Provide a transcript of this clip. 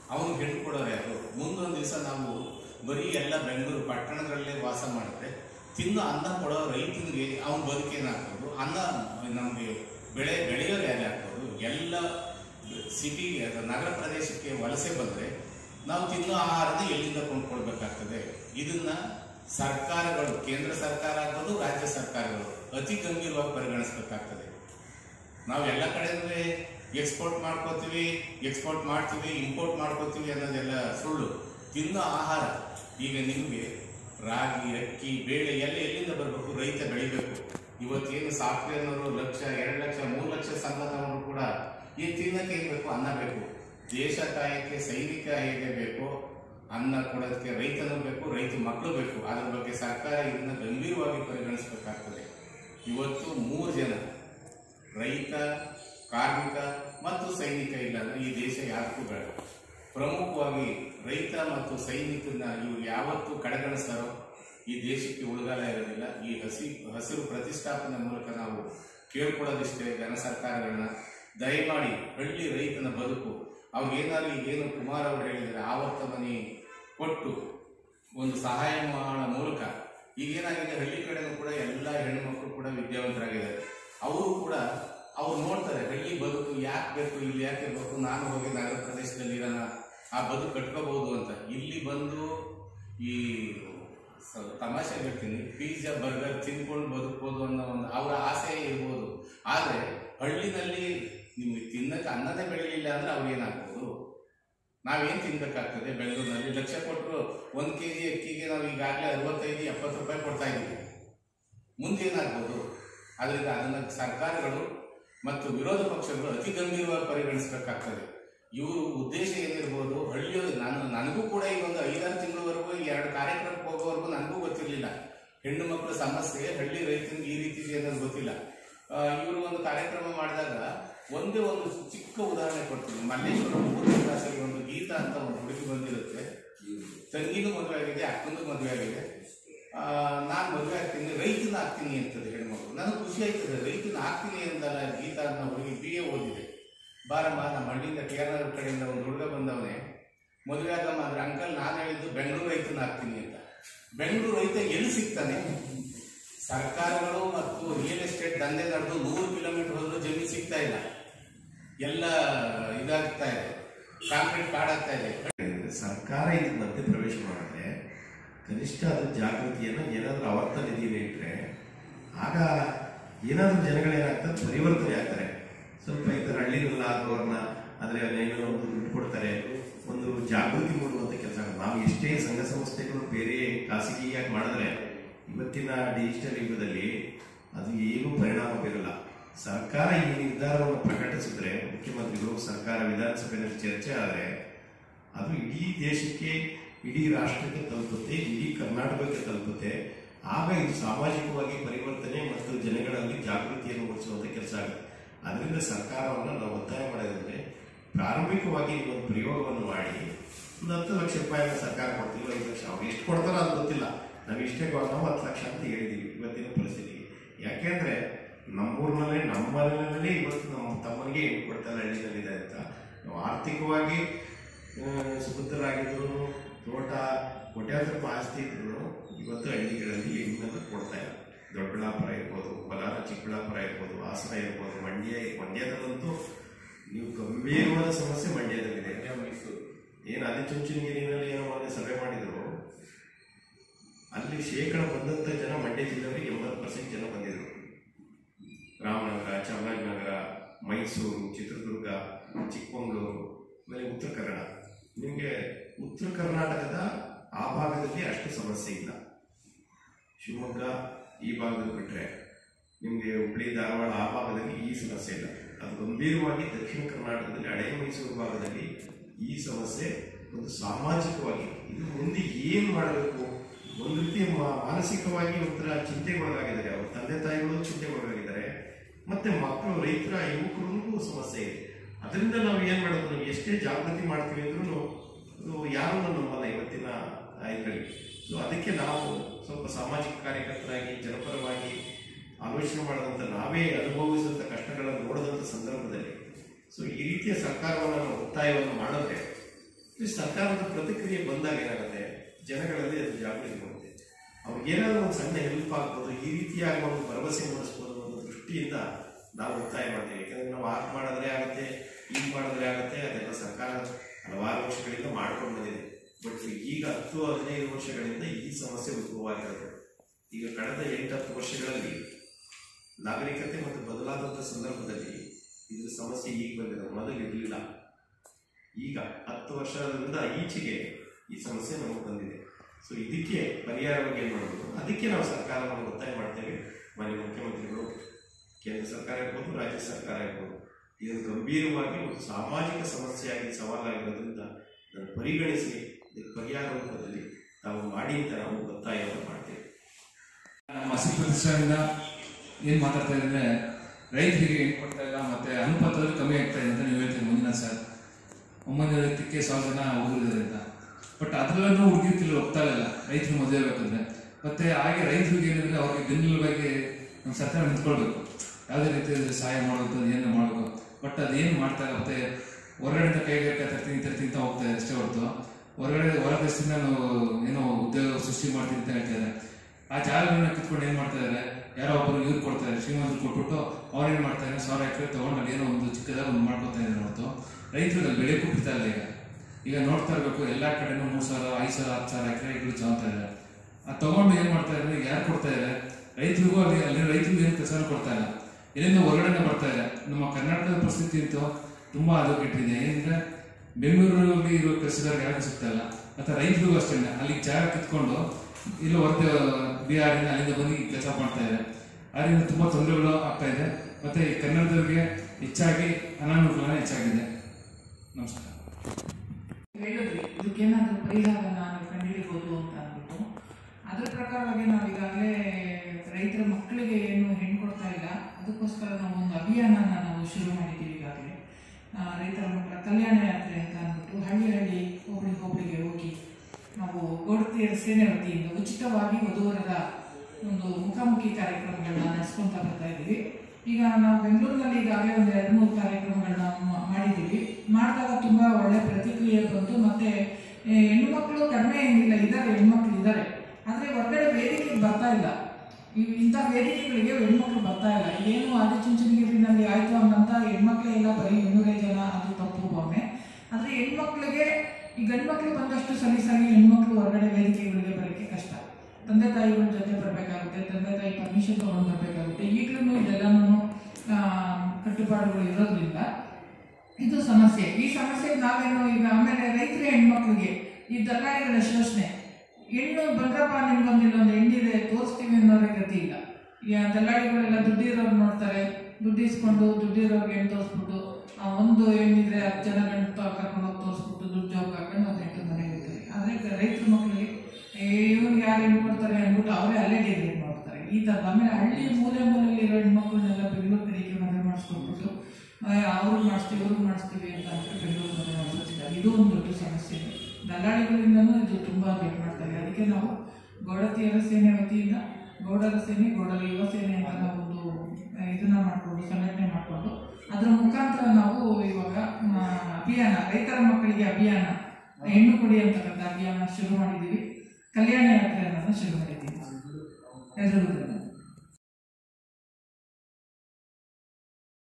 ಅವನು ಹೆಣ್ಣು ಕೊಡೋರು ಯಾರು ಮುಂದೊಂದು ದಿವಸ ನಾವು ಬರೀ ಎಲ್ಲ ಬೆಂಗಳೂರು ಪಟ್ಟಣದಲ್ಲೇ ವಾಸ ಮಾಡಿದ್ರೆ ತಿಂದು ಅನ್ನ ಕೊಡೋ ರೈತನಿಗೆ ಅವನ ಬದುಕೇನಾಗ್ಬೋದು ಅನ್ನ ನಮಗೆ ಬೆಳೆ ಬೆಳೆಯೋರು ಯಾರು ಆಗ್ಬೋದು ಎಲ್ಲ ಸಿಟಿ ನಗರ ಪ್ರದೇಶಕ್ಕೆ ವಲಸೆ ಬಂದರೆ ನಾವು ತಿನ್ನೋ ಆಹಾರನ ಎಲ್ಲಿಂದ ಕೊಂಡ್ಕೊಳ್ಬೇಕಾಗ್ತದೆ ಇದನ್ನ ಸರ್ಕಾರಗಳು ಕೇಂದ್ರ ಸರ್ಕಾರ ಆಗ್ಬೋದು ರಾಜ್ಯ ಸರ್ಕಾರಗಳು ಅತಿ ಗಂಭೀರವಾಗಿ ಪರಿಗಣಿಸಬೇಕಾಗ್ತದೆ ನಾವು ಎಲ್ಲ ಕಡೆನೂ ಎಕ್ಸ್ಪೋರ್ಟ್ ಮಾಡ್ಕೋತೀವಿ ಎಕ್ಸ್ಪೋರ್ಟ್ ಮಾಡ್ತೀವಿ ಇಂಪೋರ್ಟ್ ಮಾಡ್ಕೋತೀವಿ ಅನ್ನೋದೆಲ್ಲ ಸುಳ್ಳು ತಿನ್ನೋ ಆಹಾರ ಈಗ ನಿಮಗೆ ರಾಗಿ ಅಕ್ಕಿ ಬೇಳೆ ಎಲ್ಲ ಎಲ್ಲಿಂದ ಬರಬೇಕು ರೈತ ಬೆಳಿಬೇಕು ಇವತ್ತೇನು ಸಾಫ್ಟ್ವೇರ್ನವರು ಲಕ್ಷ ಎರಡು ಲಕ್ಷ ಮೂರು ಲಕ್ಷ ಸಂಬಳ ತಗೊಂಡ್ರು ಕೂಡ ಈ ತಿನ್ನಕ್ಕೆ ಏನ್ ಬೇಕು ಅನ್ನ ಬೇಕು ದೇಶ ಕಾಯಕ್ಕೆ ಸೈನಿಕ ಹೇಗೆ ಬೇಕು ಅನ್ನ ಕೊಡೋದಕ್ಕೆ ರೈತನೂ ಬೇಕು ರೈತ ಮಕ್ಕಳು ಬೇಕು ಅದ್ರ ಬಗ್ಗೆ ಸರ್ಕಾರ ಇದನ್ನ ಗಂಭೀರವಾಗಿ ಪರಿಗಣಿಸಬೇಕಾಗ್ತದೆ ಇವತ್ತು ಮೂರು ಜನ ರೈತ ಕಾರ್ಮಿಕ ಮತ್ತು ಸೈನಿಕ ಇಲ್ಲ ಅಂದ್ರೆ ಈ ದೇಶ ಯಾವತ್ತೂ ಬೇಡ ಪ್ರಮುಖವಾಗಿ ರೈತ ಮತ್ತು ಸೈನಿಕನ ಇವ್ರು ಯಾವತ್ತು ಕಡೆಗಣಿಸ್ತಾರೋ ಈ ದೇಶಕ್ಕೆ ಉಳಿಗಾಲ ಇರೋದಿಲ್ಲ ಈ ಹಸಿ ಹಸಿರು ಪ್ರತಿಷ್ಠಾಪನೆ ಮೂಲಕ ನಾವು ಕೇಳ್ಕೊಳ್ಳೋದಿಷ್ಟೇ ಜನ ಸರ್ಕಾರಗಳನ್ನ ದಯಮಾಡಿ ಹಳ್ಳಿ ರೈತನ ಬದುಕು ಅವ್ರಿಗೇನಾದ್ರು ಏನು ಕುಮಾರ್ ಅವರು ಹೇಳಿದ್ದಾರೆ ಆವರ್ತ ಮನಿ ಕೊಟ್ಟು ಒಂದು ಸಹಾಯ ಮಾಡೋ ಮೂಲಕ ಈಗೇನಾಗಿದೆ ಹಳ್ಳಿ ಕಡೆನೂ ಕೂಡ ಎಲ್ಲ ಹೆಣ್ಮಕ್ಳು ಕೂಡ ವಿದ್ಯಾವಂತರಾಗಿದ್ದಾರೆ ಅವರು ಕೂಡ ಅವ್ರು ನೋಡ್ತಾರೆ ಹಳ್ಳಿ ಬದುಕು ಯಾಕೆ ಬೇಕು ಇಲ್ಲಿ ಯಾಕೆ ಇರ್ಬೇಕು ನಾನು ಹೋಗಿ ನಗರ ಪ್ರದೇಶದಲ್ಲಿ ಇರೋಣ ಆ ಬದುಕು ಕಟ್ಕೋಬಹುದು ಅಂತ ಇಲ್ಲಿ ಬಂದು ಈ ಸ- ತಮಾಷೆ ಹೇಳ್ತೀನಿ ಪಿಜ್ಜಾ ಬರ್ಗರ್ ತಿನ್ಕೊಂಡು ಬದುಕ್ಬೋದು ಅನ್ನೋ ಒಂದು ಅವರ ಆಸೆ ಇರ್ಬೋದು ಆದರೆ ಹಳ್ಳಿನಲ್ಲಿ ನಿಮ್ಗೆ ತಿನ್ನಕ್ಕೆ ಅನ್ನನೇ ಬೆಳಿಲಿಲ್ಲ ಅಂದ್ರೆ ಅವ್ರು ಏನಾಗ್ಬೋದು ನಾವೇನು ತಿನ್ಬೇಕಾಗ್ತದೆ ಬೆಂಗಳೂರಿನಲ್ಲಿ ಲಕ್ಷ ಕೊಟ್ಟರು ಒಂದು ಕೆ ಜಿ ಅಕ್ಕಿಗೆ ನಾವು ಈಗಾಗಲೇ ಅರವತ್ತೈದು ಎಪ್ಪತ್ತು ರೂಪಾಯಿ ಕೊಡ್ತಾ ಇದ್ದೀವಿ ಮುಂದೆ ಏನಾಗ್ಬೋದು ಅದರಿಂದ ಅದನ್ನು ಸರ್ಕಾರಗಳು ಮತ್ತು ವಿರೋಧ ಪಕ್ಷಗಳು ಅತಿ ಗಂಭೀರವಾಗಿ ಪರಿಗಣಿಸಬೇಕಾಗ್ತದೆ ಇವರು ಉದ್ದೇಶ ಏನಿರ್ಬೋದು ಹಳ್ಳಿಯ ನಾನು ನನಗೂ ಕೂಡ ಈಗ ಒಂದು ಐದಾರು ತಿಂಗಳವರೆಗೂ ಎರಡು ಕಾರ್ಯಕ್ರಮಕ್ಕೆ ಹೋಗೋವರೆಗೂ ನನಗೂ ಗೊತ್ತಿರಲಿಲ್ಲ ಹೆಣ್ಣು ಮಕ್ಕಳ ಸಮಸ್ಯೆ ಹಳ್ಳಿ ರೈತನಿಗೆ ಈ ರೀತಿ ಇದೆ ಅನ್ನೋದು ಗೊತ್ತಿಲ್ಲ ಇವರು ಒಂದು ಕಾರ್ಯಕ್ರಮ ಮಾಡಿದಾಗ ಒಂದೇ ಒಂದು ಚಿಕ್ಕ ಉದಾಹರಣೆ ಕೊಡ್ತೀನಿ ಮಲ್ಲೇಶ್ವರ ಮೂರನೇ ಕ್ಲಾಸಲ್ಲಿ ಒಂದು ಗೀತಾ ಅಂತ ಒಂದು ಹುಡುಗಿ ಬಂದಿರುತ್ತೆ ತಂಗಿನೂ ಮದುವೆ ಆಗಿದೆ ಅಕ್ಕನೂ ಮದುವೆ ಆಗಿದೆ ನಾನು ಮದುವೆ ಆಗ್ತೀನಿ ರೈತನ ಆಗ್ತೀನಿ ಅಂತದೆ ಹೆಣ್ಮಗಳು ನನಗೆ ಖುಷಿ ಆಯ್ತದೆ ರೈತನ ಆಗ್ತೀನಿ ಅಂತಲ್ಲ ಗೀತಾ ಅನ್ನೋ ಹುಡುಗಿ ಬಿ ಎ ಓದಿದೆ ಬಾರಮ್ಮ ನಮ್ಮ ಹಳ್ಳಿಯಿಂದ ಕೇರಳ ಕಡೆಯಿಂದ ಒಂದು ಹುಡುಗ ಬಂದವನೇ ಮದುವೆ ಆಗಮ್ಮ ಅಂದ್ರೆ ಅಂಕಲ್ ನಾನು ಹೇಳಿದ್ದು ಬೆಂಗಳೂರು ರೈತನ ಆಗ್ತೀನಿ ಅಂತ ಬೆಂಗಳೂರು ರೈತ ಎಲ್ಲಿ ಸಿಗ್ತಾನೆ ಸರ್ಕಾರಗಳು ಮತ್ತು ರಿಯಲ್ ಎಸ್ಟೇಟ್ ದಂಧೆ ನಡೆದು ನೂರು ಕಿಲೋಮೀಟರ್ ಹೋದ್ರೂ ಜಮೀನು ಸಿಗ್ತಾ ಇಲ್ಲ ಎಲ್ಲ ಇದಾಗ್ತಾ ಇದೆ ಕಾಂಕ್ರೀಟ್ ಕಾಡಾಗ್ತಾ ಇದೆ ಸರ್ಕಾರ ಇದಕ್ಕೆ ಮಧ್ಯೆ ಪ್ರವೇಶ ಮಾಡಿದ್ರೆ ಕನಿಷ್ಠ ಅದ್ರ ಜಾಗೃತಿಯನ್ನು ಏನಾದ್ರೂ ಆವರ್ತ ನಿಧಿಯಲ್ಲಿ ಇಟ್ಟರೆ ಆಗ ಏನಾದ್ರೂ ಜನಗಳೇನಾಗ್ತದೆ ಪರಿವರ್ತನೆ ಆಗ್ತಾರೆ ಸ್ವಲ್ಪ ಈ ಥರ ಹಳ್ಳಿಗಳ ಆದವ್ರನ್ನ ಆದರೆ ಏನೋ ಒಂದು ದುಡ್ಡು ಕೊಡ್ತಾರೆ ಒಂದು ಜಾಗೃತಿ ಮೂಡುವಂಥ ಕೆಲಸ ನಾವು ಎಷ್ಟೇ ಸಂಘ ಸಂಸ್ಥೆಗಳು ಬೇರೆ ಖಾಸಗಿಯಾಗಿ ಮಾಡಿದ್ರೆ ಇವತ್ತಿನ ಡಿಜಿಟಲ್ ಯುಗದಲ್ಲಿ ಅದು ಏನೂ ಪರಿಣಾಮ ಬೀರಲ್ಲ ಸರ್ಕಾರ ಈ ನಿರ್ಧಾರವನ್ನು ಪ್ರಕಟಿಸಿದ್ರೆ ಮುಖ್ಯಮಂತ್ರಿಗಳು ಸರ್ಕಾರ ವಿಧಾನಸಭೆಯಲ್ಲಿ ಚರ್ಚೆ ಆದರೆ ಅದು ಇಡೀ ದೇಶಕ್ಕೆ ಇಡೀ ರಾಷ್ಟ್ರಕ್ಕೆ ತಲುಪುತ್ತೆ ಇಡೀ ಕರ್ನಾಟಕಕ್ಕೆ ತಲುಪುತ್ತೆ ಆಗ ಇದು ಸಾಮಾಜಿಕವಾಗಿ ಪರಿವರ್ತನೆ ಮತ್ತು ಜನಗಳಲ್ಲಿ ಜಾಗೃತಿಯನ್ನು ಮೂಡಿಸುವಂತ ಕೆಲಸ ಆಗುತ್ತೆ ಅದರಿಂದ ಸರ್ಕಾರವನ್ನು ನಾವು ಒತ್ತಾಯ ಮಾಡೋದಂದ್ರೆ ಪ್ರಾರಂಭಿಕವಾಗಿ ಈ ಒಂದು ಪ್ರಯೋಗವನ್ನು ಮಾಡಿ ಒಂದು ಹತ್ತು ಲಕ್ಷ ರೂಪಾಯಿನ ಸರ್ಕಾರ ಕೊಡ್ತೀವಿ ಐದು ಲಕ್ಷ ಅವ್ರು ಎಷ್ಟು ಕೊಡ್ತಾರೋ ಅದು ಗೊತ್ತಿಲ್ಲ ನಾವು ಇಷ್ಟೇ ಕೊಡ್- ನಾವು ಹತ್ತು ಲಕ್ಷ ಅಂತ ಹೇಳಿದ್ದೀವಿ ಇವತ್ತಿನ ಪರಿಸ್ಥಿತಿಗೆ ಯಾಕೆಂದ್ರೆ ನಮ್ಮೂರಿನಲ್ಲೇ ನಮ್ಮ ಮನೆಯಲ್ಲೇ ಇವತ್ತು ನಮ್ಮ ತಮ್ಮನಿಗೆ ಏನು ಕೊಡ್ತಾರೆ ಹಳ್ಳಿನಲ್ಲಿದೆ ಅಂತ ನಾವು ಆರ್ಥಿಕವಾಗಿ ಆ, ಸುಭದ್ರರಾಗಿದ್ರು ತೋಟ ಕೋಟ್ಯಾಂತರ ರೂಪಾಯಿ ಆಸ್ತಿ ಇದ್ರು ಇವತ್ತು ಹಳ್ಳಿಗಳಲ್ಲಿ ಹೆಣ್ಣನ್ನು ಕೊಡ್ತಾ ಇಲ್ಲ ದೊಡ್ಡಬಳ್ಳಾಪುರ ಇರ್ಬೋದು ಕೋಲಾರ ಚಿಕ್ಕಬಳ್ಳಾಪುರ ಇರ್ಬೋದು ಹಾಸನ ಇರ್ಬೋದು ಮಂಡ್ಯ ಮಂಡ್ಯದಲ್ಲಂತೂ ನೀವು ಗಂಭೀರವಾದ ಸಮಸ್ಯೆ ಮಂಡ್ಯದಲ್ಲಿದೆ ಏನು ಆದಿಚುಂಚನಗಿರಿನಲ್ಲಿ ಏನೋ ಮೊನ್ನೆ ಸರ್ವೆ ಮಾಡಿದ್ರು ಅಲ್ಲಿ ಶೇಕಡ ಬಂದಂತ ಜನ ಮಂಡ್ಯ ಜಿಲ್ಲೆಯವರಿಗೆ ಎಂಬತ್ತು ಪರ್ಸೆಂಟ್ ಜನ ಬಂದಿದ್ರು ರಾಮನಗರ ಚಾಮರಾಜನಗರ ಮೈಸೂರು ಚಿತ್ರದುರ್ಗ ಚಿಕ್ಕಮಗಳೂರು ಆಮೇಲೆ ಉತ್ತರ ಕನ್ನಡ ನಿಮಗೆ ಉತ್ತರ ಕರ್ನಾಟಕದ ಆ ಭಾಗದಲ್ಲಿ ಅಷ್ಟು ಸಮಸ್ಯೆ ಇಲ್ಲ ಶಿವಮೊಗ್ಗ ಈ ಭಾಗದಲ್ಲಿ ಬಿಟ್ಟರೆ ನಿಮಗೆ ಹುಬ್ಳಿ ಧಾರವಾಡ ಆ ಭಾಗದಲ್ಲಿ ಈ ಸಮಸ್ಯೆ ಇಲ್ಲ ಅದು ಗಂಭೀರವಾಗಿ ದಕ್ಷಿಣ ಕರ್ನಾಟಕದಲ್ಲಿ ಹಳೆ ಮೈಸೂರು ಭಾಗದಲ್ಲಿ ಈ ಸಮಸ್ಯೆ ಒಂದು ಸಾಮಾಜಿಕವಾಗಿ ಇದು ಮುಂದೆ ಏನು ಮಾಡಬೇಕು ಒಂದು ರೀತಿ ಮಾ- ಮಾನಸಿಕವಾಗಿ ಒಂಥರ ಚಿಂತೆಗೊಳಗಾಗಿದ್ದಾರೆ ಅವ್ರ ತಂದೆ ತಾಯಿಗಳು ಚಿಂತೆಗೊಳಗಾಗಿದ್ದಾರೆ ಮತ್ತೆ ಮಕ್ಕಳು ರೈತರ ಯುವಕರಿಗೂ ಸಮಸ್ಯೆ ಇದೆ ಅದರಿಂದ ನಾವು ಏನ್ ಮಾಡೋದು ನಾವು ಎಷ್ಟೇ ಜಾಗೃತಿ ಮಾಡ್ತೀವಿ ಅಂದ್ರೂ ಅದು ಯಾರೂ ನಂಬಲ್ಲ ಇವತ್ತಿನ ಇದರಲ್ಲಿ ಸೊ ಅದಕ್ಕೆ ನಾವು ಸ್ವಲ್ಪ ಸಾಮಾಜಿಕ ಕಾರ್ಯಕರ್ತರಾಗಿ ಜನಪರವಾಗಿ ಆಲೋಚನೆ ಮಾಡಿದಂಥ ನಾವೇ ಅನುಭವಿಸಿದಂಥ ಕಷ್ಟಗಳನ್ನು ನೋಡಿದಂಥ ಸಂದರ್ಭದಲ್ಲಿ ಸೊ ಈ ರೀತಿಯ ಸರ್ಕಾರವನ್ನು ನಾವು ಒತ್ತಾಯವನ್ನು ಮಾಡಿದ್ರೆ ಈ ಸರ್ಕಾರದ ಪ್ರತಿಕ್ರಿಯೆ ಬಂದಾಗ ಏನಾಗುತ್ತೆ ಜನಗಳಲ್ಲಿ ಅದು ಜಾಗೃತಿ ಬರುತ್ತೆ ಅವ್ರಿಗೆ ಏನಾದರೂ ಒಂದು ಸಣ್ಣ ಹೆಲ್ಪ್ ಆಗ್ಬೋದು ಈ ರೀತಿಯಾಗಿ ಒಂದು ಭರವಸೆ ಮೂಡಿಸ್ಬೋದು ಅನ್ನೋ ದೃಷ್ಟಿಯಿಂದ ನಾವು ಒತ್ತಾಯ ಮಾಡ್ತೀವಿ ಯಾಕಂದ್ರೆ ನಾವು ಆಗ ಮಾಡಿದ್ರೆ ಆಗುತ್ತೆ ಈಗ ಮಾಡಿದ್ರೆ ಆಗುತ್ತೆ ಅದೆಲ್ಲ ಸರ್ಕಾರ ಹಲವಾರು ವರ್ಷಗಳಿಂದ ಮಾಡ್ಕೊಂಡು ಬಂದಿದೆ ಬಟ್ ಈಗ ಹತ್ತು ಹದಿನೈದು ವರ್ಷಗಳಿಂದ ಈ ಸಮಸ್ಯೆ ಉದ್ಭವವಾಗಿರೋದು ಈಗ ಕಳೆದ ಎಂಟತ್ತು ವರ್ಷಗಳಲ್ಲಿ ನಾಗರಿಕತೆ ಮತ್ತು ಬದಲಾದಂಥ ಸಂದರ್ಭದಲ್ಲಿ ಇದ್ರ ಸಮಸ್ಯೆ ಈಗ ಬಂದಿದೆ ಮೊದಲು ಇರಲಿಲ್ಲ ಈಗ ಹತ್ತು ವರ್ಷದಿಂದ ಈಚೆಗೆ ಈ ಸಮಸ್ಯೆ ನಮಗೆ ಬಂದಿದೆ ಸೊ ಇದಕ್ಕೆ ಪರಿಹಾರವಾಗಿ ಏನು ಮಾಡಬೇಕು ಅದಕ್ಕೆ ನಾವು ಸರ್ಕಾರವನ್ನು ಒತ್ತಾಯ ಮಾಡ್ತೇವೆ ಮಾನ್ಯ ಮುಖ್ಯಮಂತ್ರಿಗಳು ಕೇಂದ್ರ ಸರ್ಕಾರ ಇರ್ಬೋದು ರಾಜ್ಯ ಸರ್ಕಾರ ಇರ್ಬೋದು ಇದನ್ನು ಗಂಭೀರವಾಗಿ ಒಂದು ಸಾಮಾಜಿಕ ಸಮಸ್ಯೆಯಾಗಿ ಸವಾಲಾಗಿರೋದ್ರಿಂದ ಅದನ್ನು ಪರಿಗಣಿಸಿ ಇದಕ್ಕೆ ಪರಿಹಾರ ರೂಪದಲ್ಲಿ ತಾವು ಮಾಡಿ ಅಂತ ನಾವು ಒತ್ತಾಯವನ್ನು ಮಾಡ್ತೇವೆ ನಮ್ಮ ಹಸಿ ಪ್ರತಿಷ್ಠಾನದಿಂದ ಏನು ಮಾತಾಡ್ತಾ ಇದ್ರೆ ರೈತರಿಗೆ ಏನು ಕೊಡ್ತಾ ಇಲ್ಲ ಮತ್ತೆ ಅನುಪಾತದಲ್ಲಿ ಕಮ್ಮಿ ಆಗ್ತಾ ಇದೆ ಅಂತ ನೀವು ಹೇಳ್ತೀರಿ ಮುಂದಿನ ಸರ್ ಒಂಬೈನೂರ ಐವತ್ತಕ್ಕೆ ಸಾವಿರ ಜನ ಹುಡುಗರಿದ್ದಾರೆ ಅಂತ ಬಟ್ ಅದರಲ್ಲೂ ಹುಡುಗಿರ್ ಕೆಲವು ಹೋಗ್ತಾ ಇಲ್ಲ ರೈತರು ಮದುವೆ ಆಗಬೇಕಂದ್ರೆ ಮತ್ತೆ ಹಾಗೆ ರೈತರಿಗೆ ಏನಂದ್ರೆ ಅವ್ರಿಗೆ ಬೆನ್ನೆಲುಬಾಗಿ ನಮ್ಮ ಸರ್ಕಾರ ನಿಂತ್ಕೊಳ್ಬೇಕು ಯಾವುದೇ ರೀತಿ ಸಹಾಯ ಮಾಡೋದು ಏನು ಮಾಡಬೇಕು ಬಟ್ ಅದೇನು ಮಾಡ್ತಾ ಇಲ್ಲ ಮತ್ತೆ ಹೊರಗಡೆಯಿಂದ ಕೈಗಾರಿಕೆ ತರ್ತೀನಿ ತರ್ತೀನಿ ಅಂತ ಹೋಗ್ತಾ ಇದೆ ಅಷ್ಟೇ ಹೊರತು ಹೊರಗಡೆ ಹೊರ ದೇಶದಿಂದ ನಾವು ಏನೋ ಉದ್ಯೋಗ ಸೃಷ್ಟಿ ಮಾಡ್ತೀನಿ ಅಂತ ಹೇಳ್ತಾರೆ ಆ ಜಾಗಗಳನ್ನ ಕಿತ್ಕೊಂಡು ಏನ್ ಮಾಡ್ತಾ ಇದಾರೆ ಯಾರೋ ಒಬ್ಬರು ಇವ್ರು ಕೊಡ್ತಾರೆ ಶ್ರೀಮಂತರು ಕೊಟ್ಬಿಟ್ಟು ಅವ್ರು ಏನ್ ಮಾಡ್ತಾ ಇದ್ದಾರೆ ಸಾವಿರ ಎಕರೆ ತಗೊಂಡು ಅಲ್ಲಿ ಏನೋ ಒಂದು ಚಿಕ್ಕದಾಗಿ ಒಂದು ಮಾಡ್ಕೊತಾ ಇದ್ದಾರೆ ಹೊರತು ರೈತರು ಅಲ್ಲಿ ಬೆಳೆ ಬಿಡ್ತಾ ಇಲ್ಲ ಈಗ ಈಗ ನೋಡ್ತಾ ಇರ್ಬೇಕು ಎಲ್ಲಾ ಕಡೆನೂ ಮೂರ್ ಸಾವಿರ ಐದು ಸಾವಿರ ಹತ್ತು ಸಾವಿರ ಎಕರೆಗಳು ತಗೊಂತಾ ಇದ್ದಾರೆ ಅದು ತಗೊಂಡು ಏನ್ ಮಾಡ್ತಾ ಇದ್ದಾರೆ ಯಾರು ಕೊಡ್ತಾ ಇದ್ದಾರೆ ರೈತರಿಗೂ ಅಲ್ಲಿ ಅಲ್ಲಿ ರೈತರಿಗೂ ಏನು ಕೆಲಸ ಕೊಡ್ತಾ ಇಲ್ಲ ಇಲ್ಲಿಂದ ಹೊರಗಡೆನೆ ಬರ್ತಾ ಇದೆ ನಮ್ಮ ಕರ್ನಾಟಕದ ಪರಿಸ್ಥಿತಿ ಅಂತೂ ತುಂಬಾ ಅದು ಕೆಟ್ಟಿದೆ ಏನಂದ್ರೆ ಬೆಂಗಳೂರಲ್ಲಿ ಇರೋ ಕೆಲಸಗಾರ ಯಾರಿಗೂ ಸಿಗ್ತಾ ಇಲ್ಲ ಮತ್ತೆ ರೈತರಿಗೂ ಅಷ್ಟೇ ಅಲ್ಲಿ ಜಾಗ ಕಿತ್ಕೊಂಡು ಇಲ್ಲಿ ಹೊರತ ಬಿಹಾರಿನ ಅಲ್ಲಿಂದ ಬಂದು ಕೆಲಸ ಮಾಡ್ತಾ ಇದೆ ಅದರಿಂದ ತುಂಬಾ ತೊಂದರೆಗಳು ಆಗ್ತಾ ಇದೆ ಮತ್ತೆ ಈ ಕನ್ನಡದವರಿಗೆ ಹೆಚ್ಚಾಗಿ ಅನಾನುಕೂಲ ಹೆಚ್ಚಾಗಿದೆ ನಮಸ್ಕಾರ ಹೇಳಿದ್ರಿ ಇದಕ್ಕೇನಾದ್ರೂ ಪರಿಹಾರ ನಾನು ಕಂಡುಹಿಡಿಬೋದು ಅಂತ ಅಂದ್ಬಿಟ್ಟು ಅದ್ರ ಪ್ರಕಾರವಾಗಿ ನಾವು ಈಗಾಗಲೇ ರೈತರ ಮಕ್ಕಳಿಗೆ ಏನು ಹೆಣ್ಣು ಕೊಡ್ತಾ ಇಲ್ಲ ಅದಕ್ಕೋಸ್ಕರ ನಾವು ಒಂದು ಅಭಿಯಾನನ ನಾವು ಶುರು ಮಾಡಿದ್ದೀವಿ ಈಗಾಗಲೇ ಆ, ರೈತರ ಮಕ್ಕಳ ಕಲ್ಯಾಣ ಯಾತ್ರೆ ಅಂತ ಅಂದ್ಬಿಟ್ಟು ಹಳ್ಳಿ ಹಳ್ಳಿ ಹೋಬಳಿ ಹೋಬಳಿಗೆ ಹೋಗಿ ನಾವು ಗೋಡತಿಯರ ಸೇನೆ ವತಿಯಿಂದ ಉಚಿತವಾಗಿ ವಧುವರರ ಒಂದು ಮುಖಾಮುಖಿ ಕಾರ್ಯಕ್ರಮಗಳನ್ನ ನಡೆಸ್ಕೊಂತ ಬರ್ತಾ ಇದ್ದೀವಿ ಈಗ ನಾವು ಬೆಂಗಳೂರಿನಲ್ಲಿ ಈಗಾಗಲೇ ಒಂದು ಎರಡು ಮೂರು ಕಾರ್ಯಕ್ರಮಗಳನ್ನ ಮ- ಮಾಡಿದ್ದೀವಿ ಮಾಡಿದಾಗ ತುಂಬಾ ಒಳ್ಳೆ ಪ್ರತಿಕ್ರಿಯೆ ಬಂತು ಮತ್ತೆ ಏ, ಹೆಣ್ಣು ಮಕ್ಕಳು ಕಡಿಮೆ ಏನಿಲ್ಲ ಇದ್ದಾರೆ ಹೆಣ್ಮಕ್ಳು ಇದ್ದಾರೆ ಆದ್ರೆ ಹೊರಗಡೆ ವೇದಿಕೆಗೆ ಬರ್ತಾ ಇಲ್ಲ ಇವ್ ಇಂಥ ವೇದಿಕೆಗಳಿಗೆ ಹೆಣ್ಮಕ್ಳು ಬರ್ತಾ ಇಲ್ಲ ಏನು ಆದಿಚುಂಚನಗಿರಿನಲ್ಲಿ ಆಯ್ತು ಅನ್ನಂತ ಹೆಣ್ಮಕ್ಳೇ ಇಲ್ಲ ಬರೀ ಇನ್ನೂರೇ ಜನ ಅದು ತಪ್ಪು ಭಾವನೆ ಆದ್ರೆ ಹೆಣ್ಮಕ್ಳಿಗೆ ಈ ಗಂಡ್ಮಕ್ಳು ಬಂದಷ್ಟು ಸಲೀಸಾಗಿ ಹೆಣ್ಮಕ್ಳು ಹೊರಗಡೆ ವೇದಿಕೆಗಳಿಗೆ ಬರೋಕ್ಕೆ ಕಷ್ಟ ತಂದೆ ತಾಯಿಗಳ ಜೊತೆ ಬರಬೇಕಾಗುತ್ತೆ ತಂದೆ ತಾಯಿ ಪರ್ಮಿಷನ್ ತಗೊಂಡು ಬರಬೇಕಾಗುತ್ತೆ ಈಗಲೂ ಇದೆಲ್ಲನೂ ಕಟ್ಟುಪಾಡುಗಳು ಇರೋದ್ರಿಂದ ಇದು ಸಮಸ್ಯೆ ಈ ಸಮಸ್ಯೆಗೆ ನಾವೇನು ಈಗ ಆಮೇಲೆ ರೈತರ ಹೆಣ್ಮಕ್ಳಿಗೆ ಈ ದಲ್ಲಾಳಿಗಳ ಶೋಷಣೆ ಹೆಣ್ಣು ಬಂದ್ರಪ್ಪ ನಿಮ್ಗೊಂದು ಇಲ್ಲೊಂದು ಹೆಣ್ಣಿದೆ ತೋರಿಸ್ತೀವಿ ಅನ್ನೋರೇ ಗತಿ ಇಲ್ಲ ಈ ದಲ್ಲಾಳಿಗಳೆಲ್ಲ ದುಡ್ಡಿರೋರು ನೋಡ್ತಾರೆ ದುಡ್ಡು ಇಸ್ಕೊಂಡು ದುಡ್ಡಿರೋರ್ಗೆ ಹೆಣ್ಣು ತೋರಿಸ್ಬಿಟ್ಟು ಆ ಒಂದು ಹೆಣ್ಣಿದ್ರೆ ಹತ್ತು ಜನ ಗಂಟು ಕರ್ಕೊಂಡು ಹೋಗಿ ತೋರಿಸ್ಬಿಟ್ಟು ದುಡ್ಡು ಜೋಗ್ ಹಾಕೊಂಡು ಒಂದು ಹೆಣ್ಣು ಮನೆಗೆ ಇರ್ತಾರೆ ಆದರೆ ರೈತರ ಮಕ್ಕಳಿಗೆ ಇವ್ನಿಗೆ ಯಾರು ಹೆಣ್ಣು ಕೊಡ್ತಾರೆ ಅಂದ್ಬಿಟ್ಟು ಅವರೇ ಅಲ್ಲೇ ಗೆದ್ದು ಮಾಡ್ತಾರೆ ಈ ಥರ ಆಮೇಲೆ ಹಳ್ಳಿ ಮೂಲೆ ಮೂಲೆಯಲ್ಲಿ ಇರೋ ಹೆಣ್ಮಕ್ಳನ್ನೆಲ್ಲ ಬೆಂಗಳೂರು ಕಡೆಗೆ ಮದುವೆ ಮಾಡಿಸ್ಕೊಂಡ್ಬಿಟ್ಟು ಅವ್ರಿಗೆ ಮಾಡಿಸ್ತೀವಿ ಇವ್ರಿಗೆ ಮಾಡಿಸ್ತೀವಿ ಅಂತ ಅಂದ್ಬಿಟ್ಟು ಬೆಂಗಳೂರು ಮದುವೆ ಮಾಡಿಸ್ತಿದ್ದಾರೆ ಇದು ಒಂದು ದೊಡ್ಡ ಸಮಸ್ಯೆ ದಲ್ಲಾಳಿಗಳಿಂದನೂ ಇದು ತುಂಬಾ ಬೇಕು ಮಾಡ್ತಾರೆ ಅದಕ್ಕೆ ನಾವು ಗೌಡತಿಯರ ಸೇನೆ ವತಿಯಿಂದ ಗೌಡರ ಸೇನೆ ಗೌಡರ ಯುವ ಸೇನೆ ಅಂತ ನಾವು ಒಂದು ಆ, ಇದನ್ನ ಮಾಡಿಕೊಂಡು ಸಂಘಟನೆ ಮಾಡಿಕೊಂಡು ಅದರ ಮುಖಾಂತರ ನಾವು ಇವಾಗ ಆ, ಅಭಿಯಾನ ರೈತರ ಮಕ್ಕಳಿಗೆ ಅಭಿಯಾನ ಹೆಣ್ಣು ಕೊಡಿ ಅಂತಕ್ಕಂಥ ಅಭಿಯಾನ ಶುರು ಮಾಡಿದ್ದೀವಿ ಕಲ್ಯಾಣ ಯಾತ್ರೆ ಅನ್ನೋದನ್ನ ಶುರು ಮಾಡಿದ್ದೀವಿ ಎಲ್ರಿಗೂ